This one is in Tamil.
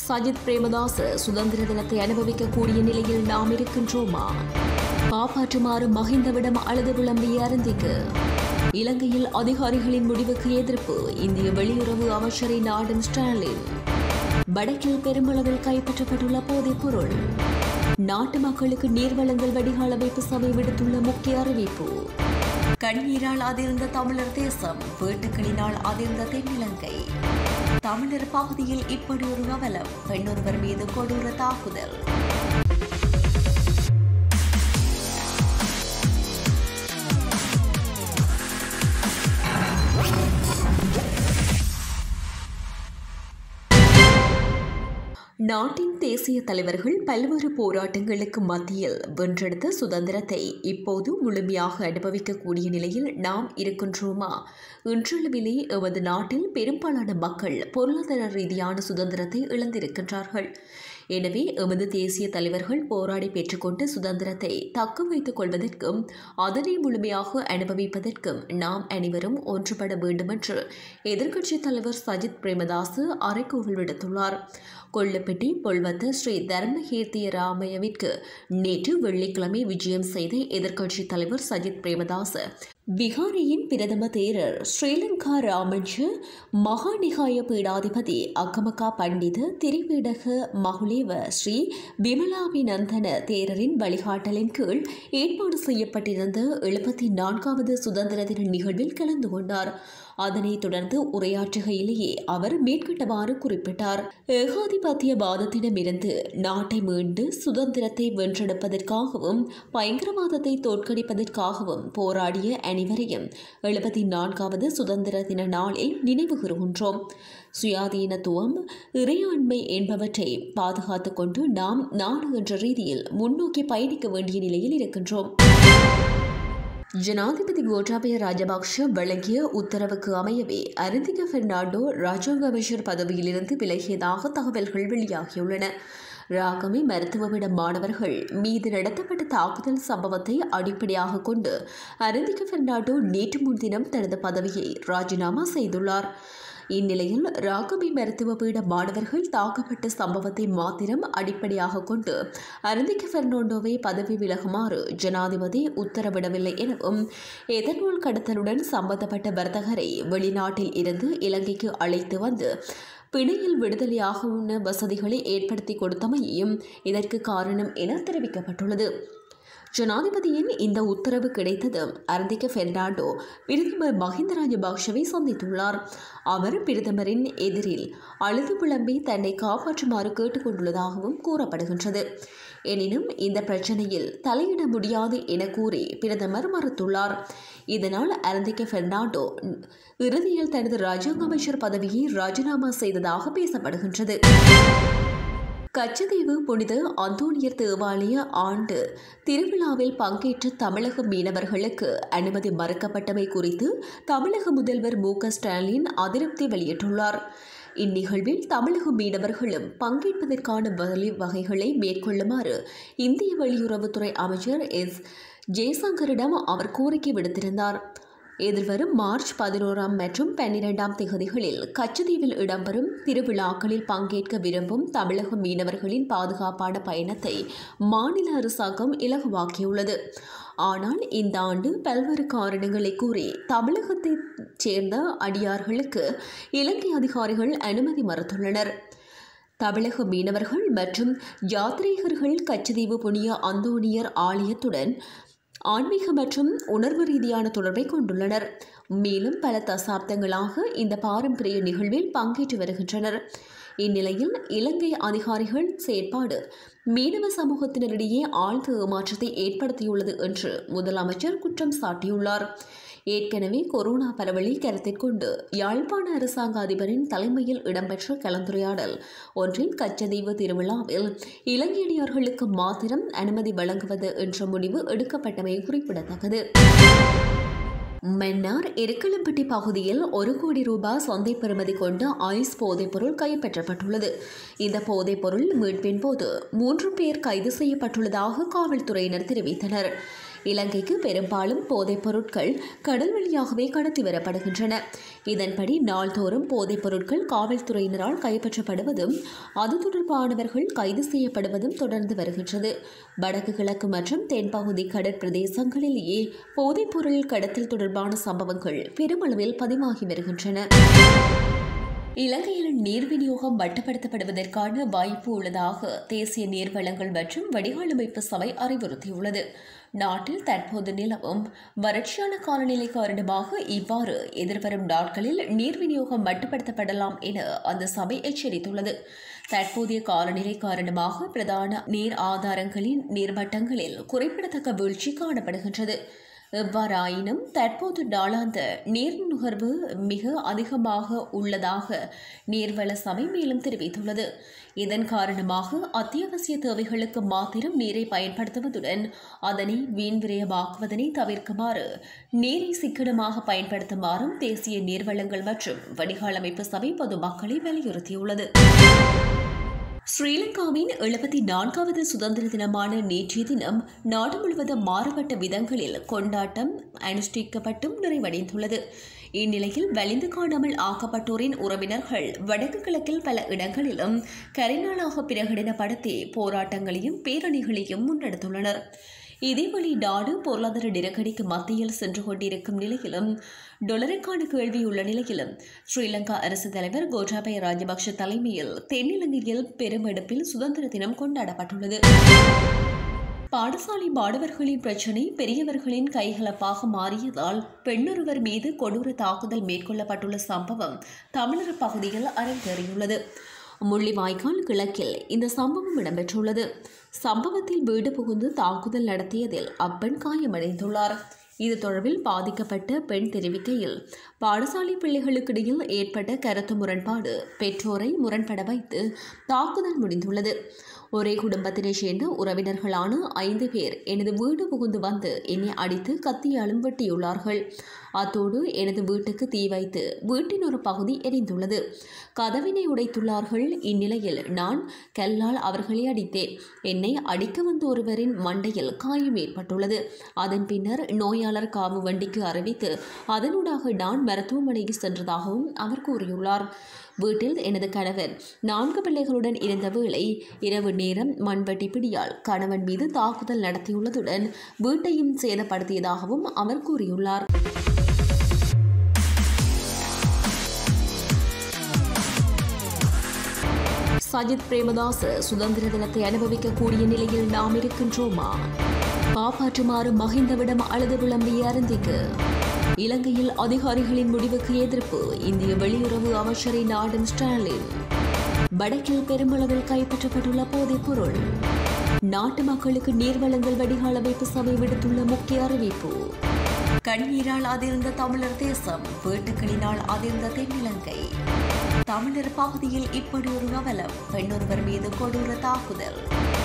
சஜித் பிரேமதாஸ் சுதந்திர தினத்தை அனுபவிக்கக்கூடிய நிலையில் நாம் இருக்கின்றோமா காப்பாற்றுமாறு மகிந்தவிடம் அழுது விளம்பிய அருந்திக்கு இலங்கையில் அதிகாரிகளின் முடிவுக்கு எதிர்ப்பு இந்திய வெளியுறவு அமைச்சரை நாடும் ஸ்டாலின் வடக்கில் பெருமளவில் கைப்பற்றப்பட்டுள்ள போதைப் பொருள் நாட்டு மக்களுக்கு நீர் வழங்கல் வடிகால் அமைப்பு சபை விடுத்துள்ள முக்கிய அறிவிப்பு கண்ணீரால் அதிர்ந்த தமிழர் தேசம் வேட்டுக்களினால் அதிர்ந்த தென்னிலங்கை தமிழர் பகுதியில் இப்படி ஒரு அவலம் பெண்ணொருவர் மீது கொடூர தாக்குதல் நாட்டின் தேசிய தலைவர்கள் பல்வேறு போராட்டங்களுக்கு மத்தியில் வென்றெடுத்த சுதந்திரத்தை இப்போது முழுமையாக அனுபவிக்கக்கூடிய நிலையில் நாம் இருக்கின்றோமா இன்றளவிலே எமது நாட்டில் பெரும்பாலான மக்கள் பொருளாதார ரீதியான சுதந்திரத்தை இழந்திருக்கின்றார்கள் எனவே எமது தேசிய தலைவர்கள் போராடி பெற்றுக்கொண்ட சுதந்திரத்தை தக்க வைத்துக் கொள்வதற்கும் அதனை முழுமையாக அனுபவிப்பதற்கும் நாம் அனைவரும் ஒன்றுபட வேண்டுமென்று எதிர்க்கட்சித் தலைவர் சஜித் பிரேமதாசு அறைகூவல் விடுத்துள்ளார் கொல்லப்பட்டி பொல்வத்த ஸ்ரீ தர்மகீர்த்திய ராமயவிற்கு நேற்று வெள்ளிக்கிழமை விஜயம் செய்த எதிர்க்கட்சித் தலைவர் சஜித் பிரேமதாஸ் விகாரியின் பிரதம தேரர் ஸ்ரீலங்கா ராமஞ்ச மகாநிகாய பீடாதிபதி அக்கமகா பண்டித திரிபீடக மகுலேவ ஸ்ரீ விமலாபிநந்தன தேரரின் வழிகாட்டலின் கீழ் ஏற்பாடு செய்யப்பட்டிருந்த எழுபத்தி நான்காவது சுதந்திர தின நிகழ்வில் கலந்து கொண்டார் அதனைத் தொடர்ந்து உரையாற்றுகையிலேயே அவர் மேற்கண்டவாறு குறிப்பிட்டார் ஏகாதிபத்திய வாதத்திடமிருந்து நாட்டை மீண்டு சுதந்திரத்தை வென்றெடுப்பதற்காகவும் பயங்கரவாதத்தை தோற்கடிப்பதற்காகவும் போராடிய அனைவரையும் எழுபத்தி நான்காவது சுதந்திர தின நாளில் நினைவு கூறுகின்றோம் சுயாதீனத்துவம் இறையாண்மை என்பவற்றை பாதுகாத்துக் கொண்டு நாம் நாடு என்ற ரீதியில் முன்னோக்கி பயணிக்க வேண்டிய நிலையில் இருக்கின்றோம் ஜனாதிபதி கோட்டாபய ராஜபக்ஷ வழங்கிய உத்தரவுக்கு அமையவே அருந்திக பெர்னாண்டோ ராஜாங்க அமைச்சர் பதவியிலிருந்து விலகியதாக தகவல்கள் வெளியாகியுள்ளன ராகமி மருத்துவமிட மாணவர்கள் மீது நடத்தப்பட்ட தாக்குதல் சம்பவத்தை அடிப்படையாக கொண்டு அருந்திக பெர்னாண்டோ நேற்று முன்தினம் தனது பதவியை ராஜினாமா செய்துள்ளார் இந்நிலையில் ராகமி மருத்துவ பீட மாணவர்கள் தாக்கப்பட்ட சம்பவத்தை மாத்திரம் அடிப்படையாக கொண்டு அருந்திக பெர்னாண்டோவை பதவி விலகுமாறு ஜனாதிபதி உத்தரவிடவில்லை எனவும் எதர்நூல் கடத்தலுடன் சம்பந்தப்பட்ட வர்த்தகரை வெளிநாட்டில் இருந்து இலங்கைக்கு அழைத்து வந்து பிணையில் விடுதலையாகும் வசதிகளை ஏற்படுத்தி கொடுத்தமையும் இதற்கு காரணம் என தெரிவிக்கப்பட்டுள்ளது ஜனாதிபதியின் இந்த உத்தரவு கிடைத்ததும் அருந்திக பெர்னாண்டோ பிரதமர் மஹிந்த ராஜபக்ஷவை சந்தித்துள்ளார் அவர் பிரதமரின் எதிரில் அழுது புலம்பி தன்னை காப்பாற்றுமாறு கேட்டுக்கொண்டுள்ளதாகவும் கூறப்படுகின்றது எனினும் இந்த பிரச்சனையில் தலையிட முடியாது என கூறி பிரதமர் மறுத்துள்ளார் இதனால் அருந்திக பெர்னாண்டோ இறுதியில் தனது ராஜாங்க அமைச்சர் பதவியை ராஜினாமா செய்ததாக பேசப்படுகின்றது கச்சதீவு புனித அந்தோனியர் தேவாலய ஆண்டு திருவிழாவில் பங்கேற்ற தமிழக மீனவர்களுக்கு அனுமதி மறுக்கப்பட்டமை குறித்து தமிழக முதல்வர் மு ஸ்டாலின் அதிருப்தி வெளியிட்டுள்ளார் இந்நிகழ்வில் தமிழக மீனவர்களும் பங்கேற்பதற்கான வழி வகைகளை மேற்கொள்ளுமாறு இந்திய வெளியுறவுத்துறை அமைச்சர் எஸ் ஜெய்சங்கரிடம் அவர் கோரிக்கை விடுத்திருந்தார் எதிர்வரும் மார்ச் பதினோராம் மற்றும் பன்னிரெண்டாம் திகதிகளில் கச்சதீவில் இடம்பெறும் திருவிழாக்களில் பங்கேற்க விரும்பும் தமிழக மீனவர்களின் பாதுகாப்பான பயணத்தை மாநில அரசாங்கம் இலகுவாக்கியுள்ளது ஆனால் இந்த ஆண்டு பல்வேறு காரணங்களை கூறி தமிழகத்தைச் சேர்ந்த அடியார்களுக்கு இலங்கை அதிகாரிகள் அனுமதி மறுத்துள்ளனர் தமிழக மீனவர்கள் மற்றும் யாத்ரீகர்கள் கச்சதீவு புனிய அந்தோனியர் ஆலயத்துடன் ஆன்மீக மற்றும் உணர்வு ரீதியான தொடர்பை கொண்டுள்ளனர் மேலும் பல தசாப்தங்களாக இந்த பாரம்பரிய நிகழ்வில் பங்கேற்று வருகின்றனர் இந்நிலையில் இலங்கை அதிகாரிகள் செயற்பாடு மீனவ சமூகத்தினரிடையே ஆழ்ந்த ஏமாற்றத்தை ஏற்படுத்தியுள்ளது என்று முதலமைச்சர் குற்றம் சாட்டியுள்ளார் ஏற்கனவே கொரோனா பரவலை கருத்தில் கொண்டு யாழ்ப்பாண அரசாங்க அதிபரின் தலைமையில் இடம்பெற்ற கலந்துரையாடல் ஒன்றில் கச்சதீவு திருவிழாவில் இலங்கையடியார்களுக்கு மாத்திரம் அனுமதி வழங்குவது என்ற முடிவு எடுக்கப்பட்டமை குறிப்பிடத்தக்கது மன்னார் எருக்கலம்பட்டி பகுதியில் ஒரு கோடி ரூபாய் சந்தை பெறுமதி கொண்ட ஐஸ் போதைப்பொருள் கைப்பற்றப்பட்டுள்ளது இந்த போதைப்பொருள் மீட்பின் போது மூன்று பேர் கைது செய்யப்பட்டுள்ளதாக காவல்துறையினர் தெரிவித்தனர் இலங்கைக்கு பெரும்பாலும் போதைப் பொருட்கள் கடல் வழியாகவே கடத்தி வரப்படுகின்றன இதன்படி நாள்தோறும் போதைப் பொருட்கள் காவல்துறையினரால் கைப்பற்றப்படுவதும் அது தொடர்பானவர்கள் கைது செய்யப்படுவதும் தொடர்ந்து வருகின்றது வடக்கு கிழக்கு மற்றும் தென்பகுதி கடற்பிரதேசங்களிலேயே போதைப்பொருள் கடத்தல் தொடர்பான சம்பவங்கள் பெருமளவில் பதிவாகி வருகின்றன இலங்கையில் நீர் விநியோகம் மட்டுப்படுத்தப்படுவதற்கான வாய்ப்பு உள்ளதாக தேசிய நீர்வளங்கள் மற்றும் வடிகால் அமைப்பு சபை அறிவுறுத்தியுள்ளது நாட்டில் தற்போது நிலவும் வறட்சியான காலநிலை காரணமாக இவ்வாறு எதிர்வரும் நாட்களில் நீர் விநியோகம் மட்டுப்படுத்தப்படலாம் என அந்த சபை எச்சரித்துள்ளது தற்போதைய காலநிலை காரணமாக பிரதான நீர் ஆதாரங்களின் நீர்மட்டங்களில் குறிப்பிடத்தக்க வீழ்ச்சி காணப்படுகின்றது எவ்வாறாயினும் தற்போது நாளாந்த நீர் நுகர்வு மிக அதிகமாக உள்ளதாக நீர்வள சபை மேலும் தெரிவித்துள்ளது இதன் காரணமாக அத்தியாவசிய தேவைகளுக்கு மாத்திரம் நீரை பயன்படுத்துவதுடன் அதனை வீண் விரயமாக்குவதனை தவிர்க்குமாறு நீரை சிக்கனமாக பயன்படுத்துமாறும் தேசிய நீர்வளங்கள் மற்றும் வடிகால் அமைப்பு சபை பொதுமக்களை வலியுறுத்தியுள்ளது ஸ்ரீலங்காவின் எழுபத்தி நான்காவது சுதந்திர தினமான நேற்றைய தினம் நாடு முழுவதும் மாறுபட்ட விதங்களில் கொண்டாட்டம் அனுஷ்டிக்கப்பட்டும் நிறைவடைந்துள்ளது இந்நிலையில் வலிந்து காணாமல் ஆக்கப்பட்டோரின் உறவினர்கள் வடக்கு கிழக்கில் பல இடங்களிலும் கரிநாளாக பிரகடனப்படுத்தி போராட்டங்களையும் பேரணிகளையும் முன்னெடுத்துள்ளனர் இதேவழி நாடு பொருளாதார நெருக்கடிக்கு மத்தியில் சென்று கொண்டிருக்கும் நிலையிலும் டொலருக்கான கேள்வி உள்ள நிலையிலும் ஸ்ரீலங்கா அரசு தலைவர் கோட்டாபய ராஜபக்ஷ தலைமையில் தென்னிலங்கையில் பெருமெடுப்பில் சுதந்திர தினம் கொண்டாடப்பட்டுள்ளது பாடசாலை மாணவர்களின் பிரச்சினை பெரியவர்களின் கைகலப்பாக மாறியதால் பெண்ணொருவர் மீது கொடூர தாக்குதல் மேற்கொள்ளப்பட்டுள்ள சம்பவம் தமிழர் பகுதியில் அரங்கேறியுள்ளது முள்ளிவாய்க்கால் கிழக்கில் இந்த சம்பவம் இடம்பெற்றுள்ளது சம்பவத்தில் வீடு புகுந்து தாக்குதல் நடத்தியதில் அப்பெண் காயமடைந்துள்ளார் இது தொடர்பில் பாதிக்கப்பட்ட பெண் தெரிவிக்கையில் பாடசாலை பிள்ளைகளுக்கிடையில் ஏற்பட்ட கருத்து முரண்பாடு பெற்றோரை முரண்பட வைத்து தாக்குதல் முடிந்துள்ளது ஒரே குடும்பத்தினைச் சேர்ந்த உறவினர்களான ஐந்து பேர் எனது வீடு புகுந்து வந்து என்னை அடித்து கத்தியாலும் வெட்டியுள்ளார்கள் அத்தோடு எனது வீட்டுக்கு தீ வைத்து வீட்டின் ஒரு பகுதி எரிந்துள்ளது கதவினை உடைத்துள்ளார்கள் இந்நிலையில் நான் கல்லால் அவர்களை அடித்தேன் என்னை அடிக்க வந்த ஒருவரின் மண்டையில் காயம் ஏற்பட்டுள்ளது அதன் பின்னர் நோயாளர் காவு வண்டிக்கு அறிவித்து அதனூடாக நான் மருத்துவமனைக்கு சென்றதாகவும் அவர் கூறியுள்ளார் வீட்டில் எனது கணவர் நான்கு பிள்ளைகளுடன் இருந்த வேளை இரவு நேரம் மண்வெட்டி பிடியால் கணவன் மீது தாக்குதல் நடத்தியுள்ளதுடன் வீட்டையும் சேதப்படுத்தியதாகவும் அவர் கூறியுள்ளார் சஜித் பிரேமதாஸ் சுதந்திர தினத்தை அனுபவிக்கக்கூடிய நிலையில் நாம் இருக்கின்றோமா காப்பாற்றுமாறு மகிந்தவிடம் அழுது விளம்பிய அருந்திக்கு இலங்கையில் அதிகாரிகளின் முடிவுக்கு எதிர்ப்பு இந்திய வெளியுறவு அமைச்சரை நாடும் ஸ்டாலின் வடக்கில் பெருமளவில் கைப்பற்றப்பட்டுள்ள போதைப் பொருள் நாட்டு மக்களுக்கு நீர்வளங்கள் வடிகால் அமைப்பு சபை விடுத்துள்ள முக்கிய அறிவிப்பு கண்ணீரால் அதிர்ந்த தமிழர் தேசம் வீட்டுக்களினால் அதிர்ந்த தென்னிலங்கை தமிழர் பகுதியில் இப்படி ஒரு அவலம் பெண்ணொருவர் மீது கொடூர தாக்குதல்